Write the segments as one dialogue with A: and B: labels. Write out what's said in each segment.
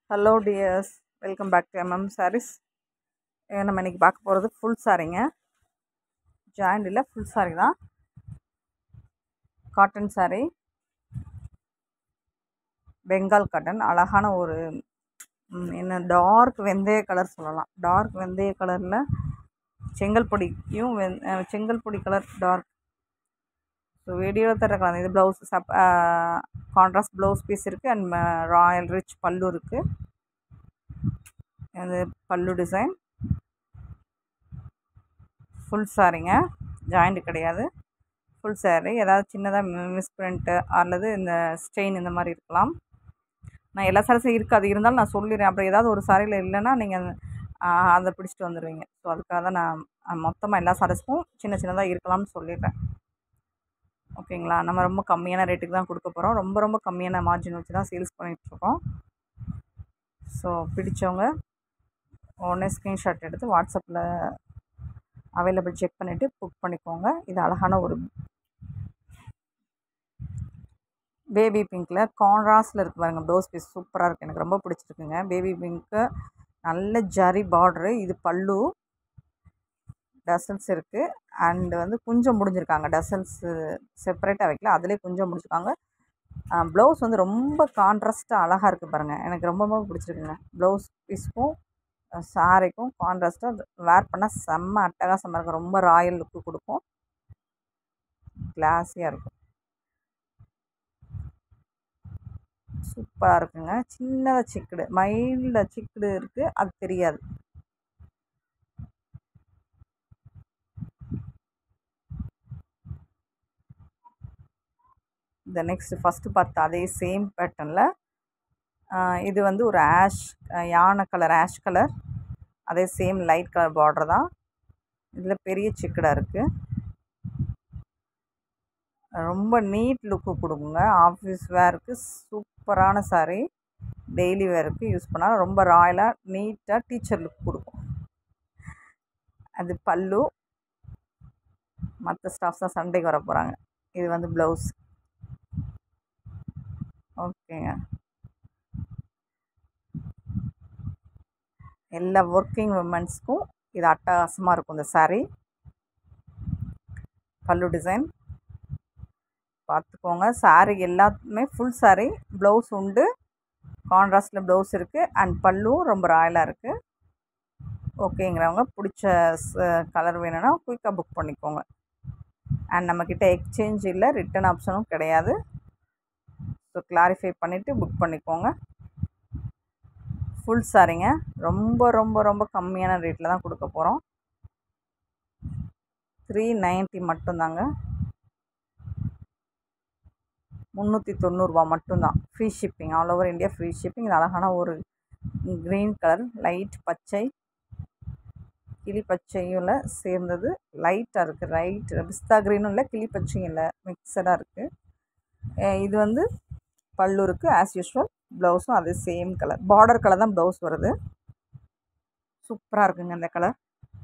A: hello dears welcome back to MM sarees நம்ம இன்றைக்கி பார்க்க போகிறது ஃபுல் சாரீங்க ஜாயிண்ட் இல்லை ஃபுல் சாரீ தான் காட்டன் சாரீ பெங்கால் காட்டன் அழகான ஒரு ம், என்ன டார்க் வெந்தய கலர் சொல்லலாம் டார்க் வெந்தய கலரில் செங்கல் பொடியும் வெந் அஹ், செங்கல் பொடி கலர் டார்க் ஸோ வீடியோவில் தர இது blouse sub contrast blouse piece இருக்குது அண்ட் ராயல் ரிச் பல்லு இருக்குது இது பல்லு டிசைன் ஃபுல் சாரீங்க ஜாயிண்ட் கிடையாது ஃபுல் saree ஏதாவது சின்னதாக மிஸ் பிரிண்ட்டு அல்லது இந்த ஸ்டெயின் இந்த மாதிரி இருக்கலாம் நான் எல்லா சாரீஸும் இருக்காது இருந்தாலும் நான் சொல்லிடுறேன் அப்புறம் ஏதாவது ஒரு சாரியில் இல்லைன்னா நீங்கள் அதை பிடிச்சிட்டு வந்துடுவீங்க ஸோ அதுக்காக தான் நான் மொத்தமாக எல்லா சாரீஸ்க்கும் சின்ன சின்னதாக இருக்கலாம்னு சொல்லிடுறேன் ஓகேங்களா நம்ம ரொம்ப கம்மியான ரேட்டுக்கு தான் கொடுக்க போகிறோம் ரொம்ப ரொம்ப கம்மியான மார்ஜின் வச்சு தான் சேல்ஸ் பண்ணிகிட்ருக்கோம் ஸோ பிடிச்சவங்க உடனே ஸ்க்ரீன்ஷாட் எடுத்து வாட்ஸ்அப்பில் அவைலபிள் செக் பண்ணிவிட்டு புக் பண்ணிக்கோங்க இது அழகான ஒரு பேபி பிங்க்கில் கான்ட்ராஸ்டில் இருக்கு பாருங்க ப்ளவுஸ் பீஸ் சூப்பராக இருக்குது எனக்கு ரொம்ப பிடிச்சிருக்குங்க பேபி பிங்க்கு நல்ல ஜரி பார்ட்ரு இது பல்லு டசல்ஸ் இருக்குது அண்டு வந்து குஞ்சம் முடிஞ்சிருக்காங்க டசல்ஸு செப்பரேட்டாக வைக்கல அதிலே குஞ்சம் முடிச்சிருக்காங்க ப்ளவுஸ் வந்து ரொம்ப கான்ட்ராஸ்ட்டாக அழகாக இருக்குது பாருங்கள் எனக்கு ரொம்ப ரொம்ப பிடிச்சிருக்குங்க ப்ளவுஸ் பீஸ்க்கும் சாரிக்கும் கான்ட்ராஸ்ட்டாக வேர் பண்ணால் செம்ம அட்டகாசமாக இருக்கும் ரொம்ப ராயல் லுக்கு கொடுக்கும் கிளாஸியாக இருக்கும் சூப்பராக இருக்குங்க சின்னதாக சிக்குடு மைல்டாக சிக்குடு இருக்குது அது தெரியாது இந்த நெக்ஸ்ட் ஃபஸ்ட்டு பார்த்த அதே சேம் பேட்டர்னில் இது வந்து ஒரு ஆஷ் யானை கலர் ஆஷ் கலர் அதே சேம் லைட் கலர் பார்டர் தான் இதில் பெரிய சிக்கடாக இருக்குது ரொம்ப நீட் லுக்கு கொடுக்குங்க ஆஃபீஸ் வேருக்கு சூப்பரான சாரீ டெய்லி வேருக்கு யூஸ் பண்ணால் ரொம்ப ராயலாக நீட்டாக டீச்சர் லுக் கொடுக்கும் அது பல்லு மற்ற ஸ்டாஃப்ஸ் தான் சண்டைக்கு வர போகிறாங்க இது வந்து ப்ளவுஸ் ஓகேங்க எல்லா ஒர்க்கிங் உமன்ஸ்க்கும் இது அட்டகாசமாக இருக்கும் இந்த saree பல்லு டிசைன் பார்த்துக்கோங்க saree எல்லாத்துமே ஃபுல் saree ப்ளவுஸ் உண்டு கான்ட்ராஸ்டில் ப்ளவுஸ் இருக்குது அண்ட் பல்லுவும் ரொம்ப ராயலாக இருக்குது ஓகேங்கிறவங்க பிடிச்ச கலர் வேணும்னா குயிக்காக புக் பண்ணிக்கோங்க அண்ட் நம்மக்கிட்ட எக்ஸ்சேஞ்ச் இல்லை ரிட்டன் ஆப்ஷனும் கிடையாது ஸோ கிளாரிஃபை பண்ணிவிட்டு புக் பண்ணிக்கோங்க ஃபுல் சாரிங்க ரொம்ப ரொம்ப ரொம்ப கம்மியான ரேட்டில் தான் கொடுக்க போகிறோம் த்ரீ நைன்ட்டி மட்டும்தாங்க முந்நூற்றி தொண்ணூறுரூவா மட்டும்தான் free shipping all over India free shipping இது அழகான ஒரு க்ரீன் கலர் லைட் பச்சை கிளி பச்சையும் சேர்ந்தது லைட்டாக இருக்குது லைட் பிஸ்தா க்ரீனும் இல்லை கிளி பச்சையும் இல்லை மிக்சடாக இருக்குது இது வந்து பல்லு இருக்குது ஆஸ் யூஷுவல் ப்ளவுஸும் அதே சேம் கலர் பார்டர் கலர் தான் ப்ளவுஸ் வருது சூப்பராக இருக்குங்க இந்த கலர்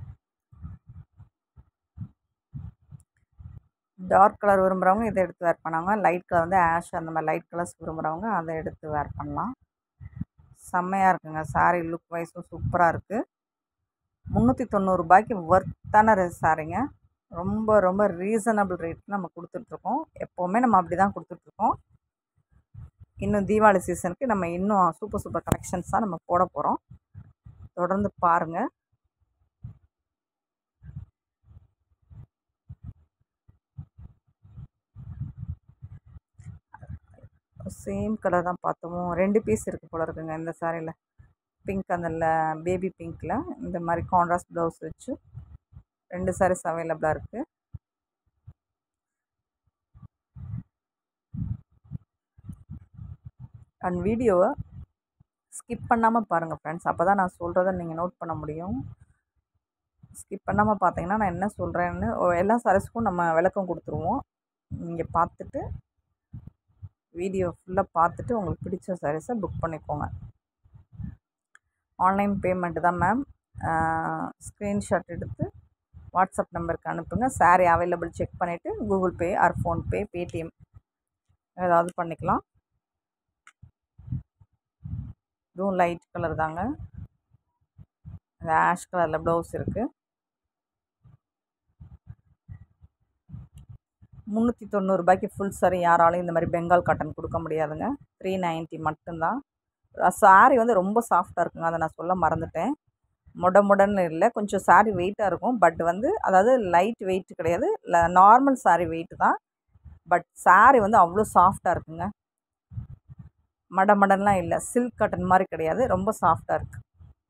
A: டார்க் கலர் விரும்புகிறவங்க இதை எடுத்து வேர் பண்ணாங்க லைட் கலர் வந்து ஆஷ் அந்த மாதிரி லைட் கலர்ஸ் விரும்புகிறவங்க அதை எடுத்து வேர் பண்ணலாம் செம்மையாக இருக்குங்க சாரீ லுக் வைஸும் சூப்பராக இருக்குது முந்நூற்றி தொண்ணூறுரூபாய்க்கு ஒர்த்தான சாரீங்க ரொம்ப ரொம்ப ரீசனபிள் ரேட் நம்ம கொடுத்துட்ருக்கோம் எப்போவுமே நம்ம அப்படி தான் கொடுத்துட்ருக்கோம் இன்னும் தீபாவளி சீசனுக்கு நம்ம இன்னும் சூப்பர் சூப்பர் கலெக்ஷன்ஸ் தான் நம்ம போட போகிறோம் தொடர்ந்து பாருங்கள் சேம் கலர் தான் பார்த்தோமோ ரெண்டு பீஸ் இருக்குது போல இருக்குங்க இந்த சாரியில் பிங்க் அந்த பேபி பிங்க்கில் இந்த மாதிரி கான்ட்ராஸ்ட் ப்ளவுஸ் வச்சு ரெண்டு சாரீஸ் அவைலபிளாக இருக்குது அண்ட் வீடியோவை ஸ்கிப் பண்ணாமல் பாருங்கள் ஃப்ரெண்ட்ஸ் அப்போ தான் நான் சொல்கிறத நீங்கள் நோட் பண்ண முடியும் ஸ்கிப் பண்ணாமல் பார்த்தீங்கன்னா நான் என்ன சொல்கிறேன்னு எல்லா சாரீஸ்க்கும் நம்ம விளக்கம் கொடுத்துருவோம் நீங்கள் பார்த்துட்டு வீடியோ ஃபுல்லாக பார்த்துட்டு உங்களுக்கு பிடிச்ச சாரீஸை புக் பண்ணிக்கோங்க ஆன்லைன் பேமெண்ட்டு தான் மேம் ஸ்க்ரீன்ஷாட் எடுத்து வாட்ஸ்அப் நம்பருக்கு அனுப்புங்க சாரீ அவைலபிள் செக் பண்ணிவிட்டு Google Pay or PhonePe Paytm ஏதாவது பண்ணிக்கலாம் இதுவும் லைட் கலர் தாங்க இந்த ஆஷ் கலரில் ப்ளவுஸ் இருக்குது முந்நூற்றி தொண்ணூறுபாய்க்கு ஃபுல் சாரி யாராலையும் இந்த மாதிரி பெங்கால் காட்டன் கொடுக்க முடியாதுங்க த்ரீ நைன்ட்டி மட்டும்தான் சாரீ வந்து ரொம்ப சாஃப்டாக இருக்குங்க அதை நான் சொல்ல மறந்துட்டேன் முட முடன்னு இல்லை கொஞ்சம் சாரீ வெயிட்டாக இருக்கும் பட் வந்து அதாவது லைட் வெயிட் கிடையாது நார்மல் சாரீ வெயிட் தான் பட் சாரீ வந்து அவ்வளோ சாஃப்டாக இருக்குங்க மட மடன்லாம் இல்லை சில்க் காட்டன் மாதிரி கிடையாது ரொம்ப சாஃப்டாக இருக்குது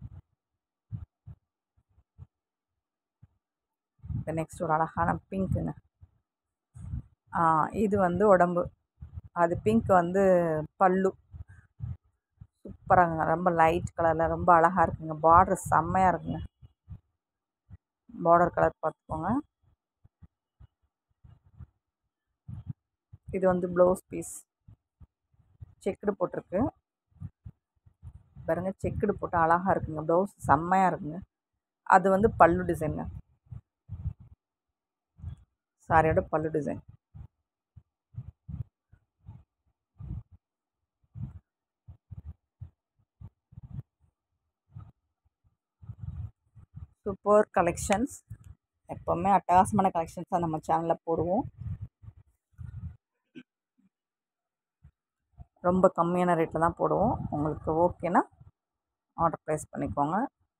A: நெக்ஸ்ட் ஒரு அழகான பிங்க்குங்க இது வந்து உடம்பு அது பிங்க் வந்து பல்லு சூப்பராங்க ரொம்ப லைட் கலரில் ரொம்ப அழகாக இருக்குங்க பார்டர் செம்மையாக இருக்குங்க பார்டர் கலர் பார்த்துக்கோங்க இது வந்து ப்ளவுஸ் பீஸ் செக்குடு போட்டிருக்கு பாருங்க செக்குடு போட்டு அழகாக இருக்குங்க ப்ளவுஸ் செம்மையாக இருக்குங்க அது வந்து பல்லு டிசைனுங்க சாரியோட பல்லு டிசைன் சூப்பர் கலெக்ஷன்ஸ் எப்போவுமே அட்டகாசமான கலெக்ஷன்ஸ் தான் நம்ம சேனலில் போடுவோம் ரொம்ப கம்மியான ரேட்டில் தான் போடுவோம் உங்களுக்கு ஓகேனா ஆர்டர் ப்ளேஸ் பண்ணிக்கோங்க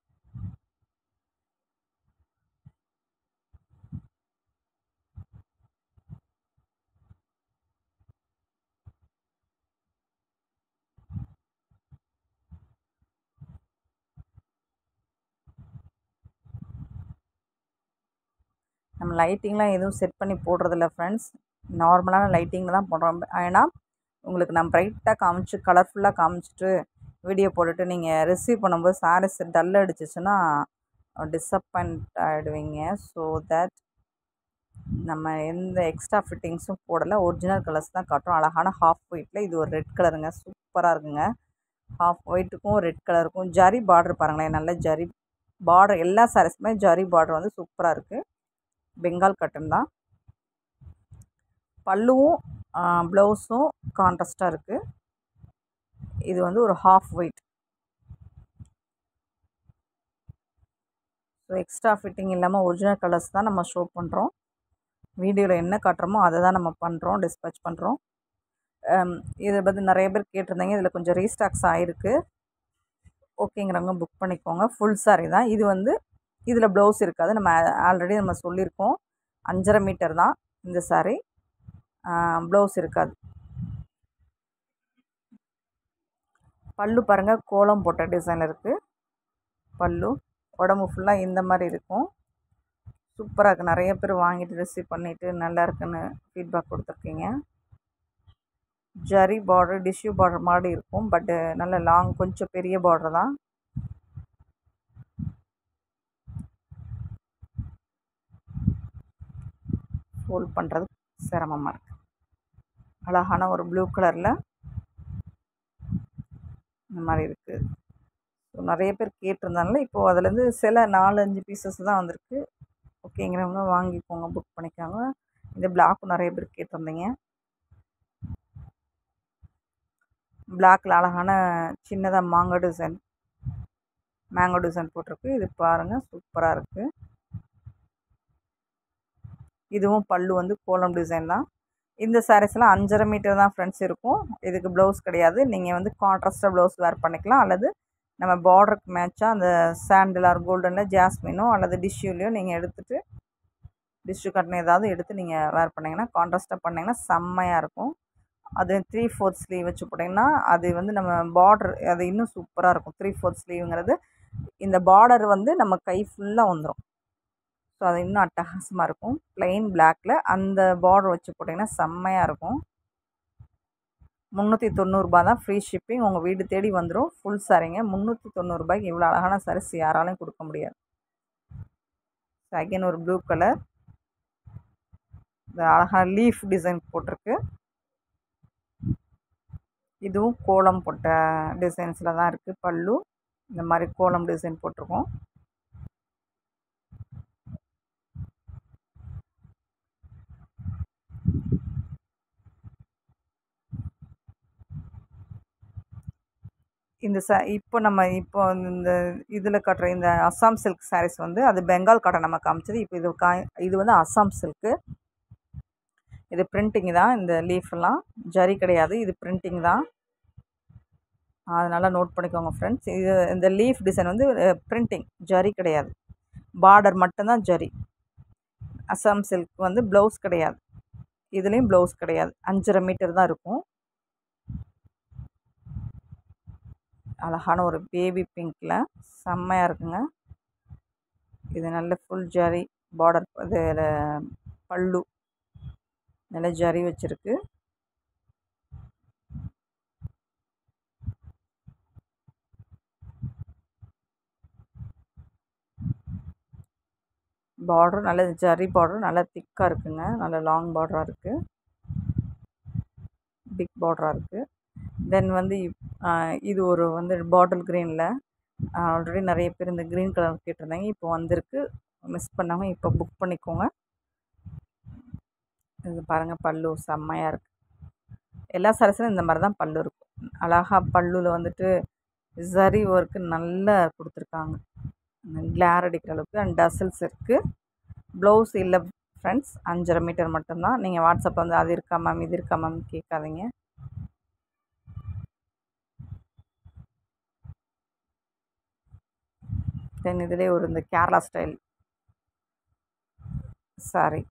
A: நம்ம லைட்டிங்லாம் எதுவும் செட் பண்ணி போடுறதில்ல ஃப்ரெண்ட்ஸ் நார்மலான லைட்டிங்கில் தான் போடுறோம் ஏன்னா உங்களுக்கு நான் ப்ரைட்டாக காமிச்சு கலர்ஃபுல்லாக காமிச்சிட்டு வீடியோ போட்டுட்டு நீங்கள் ரிசீவ் பண்ணும்போது சாரீஸ் டல் அடிச்சிச்சுன்னா டிஸப்பாயிண்ட் ஆகிடுவீங்க ஸோ தட் நம்ம எந்த எக்ஸ்ட்ரா ஃபிட்டிங்ஸும் போடலை ஒரிஜினல் கலர்ஸ் தான் காட்டுறோம் அழகான ஹாஃப் ஒயிட்டில் இது ஒரு ரெட் கலருங்க சூப்பராக இருக்குங்க ஹாஃப் ஒயிட்டுக்கும் ரெட் கலருக்கும் ஜரி பார்டர் பாருங்களேன் நல்ல ஜரி பார்டர் எல்லா சாரீஸுமே ஜரி பார்டர் வந்து சூப்பராக இருக்குது பெங்கால் கட்டன் தான் பல்லுவும் ப்ளவுஸும் கான்ட்ராஸ்ட்டாக இருக்குது இது வந்து ஒரு half white so extra fitting இல்லாமல் ஒரிஜினல் கலர்ஸ் தான் நம்ம ஷோ பண்ணுறோம் வீடியோவில் என்ன காட்டுறோமோ அதை தான் நம்ம பண்ணுறோம் டிஸ்பேச் பண்ணுறோம் இதை பற்றி நிறைய பேர் கேட்டிருந்தீங்க இதில் கொஞ்சம் ரீஸ்டாக்ஸ் ஆகிருக்கு ஓகேங்கிறவங்க புக் பண்ணிக்கோங்க ஃபுல் சாரீ தான் இது வந்து இதில் ப்ளவுஸ் இருக்காது நம்ம ஆல்ரெடி நம்ம சொல்லியிருக்கோம் அஞ்சரை மீட்டர் தான் இந்த சாரீ ப்ளவுஸ் இருக்காது பல்லு பாருங்கள் கோலம் போட்ட டிசைன் இருக்குது பல்லு உடம்பு ஃபுல்லாக இந்த மாதிரி இருக்கும் சூப்பராக இருக்குது நிறைய பேர் வாங்கிட்டு ரிசீவ் பண்ணிவிட்டு நல்லா இருக்குன்னு ஃபீட்பேக் கொடுத்துருக்கீங்க ஜரி பார்டர் டிஷ்யூ பார்டர் மாதிரி இருக்கும் பட்டு நல்ல லாங் கொஞ்சம் பெரிய பார்டர் தான் ஃபோல்ட் பண்ணுறது சிரமமாக இருக்குது அழகான ஒரு ப்ளூ கலரில் இந்த மாதிரி இருக்குது ஸோ நிறைய பேர் கேட்டிருந்தால இப்போது அதுலேருந்து சில நாலு அஞ்சு பீசஸ் தான் வந்திருக்கு ஓகேங்கிறவங்க வாங்கிக்கோங்க புக் பண்ணிக்கோங்க இந்த பிளாக்கும் நிறைய பேர் கேட்டிருந்தீங்க பிளாக்கில் அழகான சின்னதாக மாங்கோ டிசைன் மேங்கோ டிசைன் போட்டிருக்கு இது பாருங்கள் சூப்பராக இருக்குது இதுவும் பல்லு வந்து கோலம் டிசைன் தான் இந்த சாரீஸ்லாம் அஞ்சரை மீட்டர் தான் ஃப்ரெண்ட்ஸ் இருக்கும் இதுக்கு ப்ளவுஸ் கிடையாது நீங்கள் வந்து கான்ட்ராஸ்டாக ப்ளவுஸ் வேர் பண்ணிக்கலாம் அல்லது நம்ம பார்டருக்கு மேட்சாக அந்த சாண்டில் ஆர் கோல்டனில் ஜாஸ்மினோ அல்லது டிஷ்யூலையோ நீங்கள் எடுத்துகிட்டு டிஷ்யூ கட்டின ஏதாவது எடுத்து நீங்கள் வேர் பண்ணிங்கன்னா கான்ட்ராஸ்ட்டாக பண்ணிங்கன்னா செம்மையாக இருக்கும் அது த்ரீ ஃபோர்த் ஸ்லீவ் வச்சு போட்டிங்கன்னா அது வந்து நம்ம பார்டர் அது இன்னும் சூப்பராக இருக்கும் த்ரீ ஃபோர்த் ஸ்லீவுங்கிறது இந்த பார்டர் வந்து நம்ம கை ஃபுல்லாக வந்துடும் ஸோ அது இன்னும் அட்டகாசமாக இருக்கும் ப்ளைன் பிளாக்கில் அந்த பார்டர் வச்சு போட்டிங்கன்னா செம்மையாக இருக்கும் முந்நூற்றி தொண்ணூறுபா தான் ஃப்ரீ ஷிப்பிங் உங்கள் வீடு தேடி வந்துடும் ஃபுல் சாரீங்க முந்நூற்றி தொண்ணூறுபாய்க்கு இவ்வளோ அழகான சாரீஸ் யாராலையும் கொடுக்க முடியாது அகைன் ஒரு ப்ளூ கலர் இந்த அழகான லீஃப் டிசைன் போட்டிருக்கு இதுவும் கோலம் போட்ட டிசைன்ஸில் தான் இருக்குது பல்லு இந்த மாதிரி கோலம் டிசைன் போட்டிருக்கோம் இந்த ச இப்போ நம்ம இப்போ இந்த இதில் காட்டுற இந்த அஸ்ஸாம் சில்க் sarees வந்து அது பெங்கால் காட்டன் நம்ம காமிச்சது இப்போ இது கா இது வந்து அஸ்ஸாம் சில்க்கு இது பிரிண்டிங் தான் இந்த லீஃப்லாம் ஜரி கிடையாது இது பிரிண்டிங் தான் அதனால் நோட் பண்ணிக்கோங்க ஃப்ரெண்ட்ஸ் இது இந்த லீஃப் டிசைன் வந்து பிரிண்டிங் ஜரி கிடையாது பார்டர் மட்டும்தான் ஜரி அஸ்ஸாம் சில்க் வந்து ப்ளவுஸ் கிடையாது இதுலேயும் ப்ளவுஸ் கிடையாது அஞ்சரை மீட்டர் தான் இருக்கும் அழகான ஒரு பேபி பிங்க்கில் செம்மையாக இருக்குங்க இது நல்ல ஃபுல் ஜரி பார்டர் இது பல்லு நல்ல ஜரி வச்சுருக்கு பார்டர் நல்ல ஜரி பார்டர் நல்லா திக்காக இருக்குங்க நல்ல லாங் பார்டராக இருக்குது பிக் பார்டராக இருக்குது தென் வந்து இப்- ஆஹ் இது ஒரு வந்து பாட்டில் க்ரீனில் ஆல்ரெடி நிறைய பேர் இந்த க்ரீன் கலர் கேட்டிருந்தாங்க இப்போ வந்திருக்கு மிஸ் பண்ணாமல் இப்போ புக் பண்ணிக்கோங்க இது பாருங்கள் பல்லு செம்மையாக இருக்குது எல்லா சாரீஸ்லையும் இந்த மாதிரி தான் பல்லு இருக்கும் அழகா பல்லுவில் வந்துட்டு ஜரி ஒர்க்கு நல்லா கொடுத்துருக்காங்க கிளார் அடிக்கிற அளவுக்கு அண்ட் டசல்ஸ் இருக்குது ப்ளவுஸ் இல்லை ஃப்ரெண்ட்ஸ் அஞ்சரை மீட்டர் மட்டும்தான் நீங்கள் வாட்ஸ்அப் வந்து அது இருக்கா மேம் இது இருக்கா மேம் கேட்காதீங்க தென் இதிலே ஒரு இந்த கேரளா ஸ்டைல் சாரி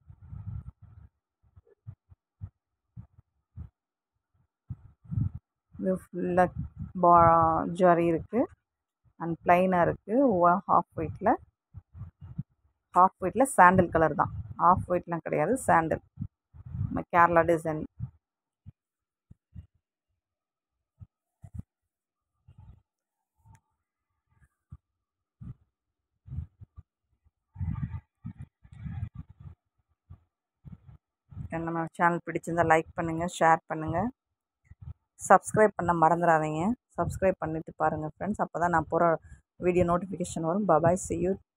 A: இது ஃபுல்லாக பா ஜரி இருக்குது அண்ட் ப்ளைனாக இருக்குது ஹாஃப் ஒயிட்டில் ஹாஃப் ஒயிட்டில் சாண்டில் கலர் தான் ஆஃப் ஒயிட்லாம் கிடையாது சாண்டில் நம்ம கேரளா டிசைன் நம்ம சேனல் பிடிச்சிருந்தா லைக் பண்ணுங்கள் ஷேர் பண்ணுங்கள் சப்ஸ்கிரைப் பண்ண மறந்துடாதீங்க சப்ஸ்கிரைப் பண்ணிவிட்டு பாருங்கள் ஃப்ரெண்ட்ஸ் அப்போ தான் நான் போகிற வீடியோ நோட்டிஃபிகேஷன் வரும் பபாய் see you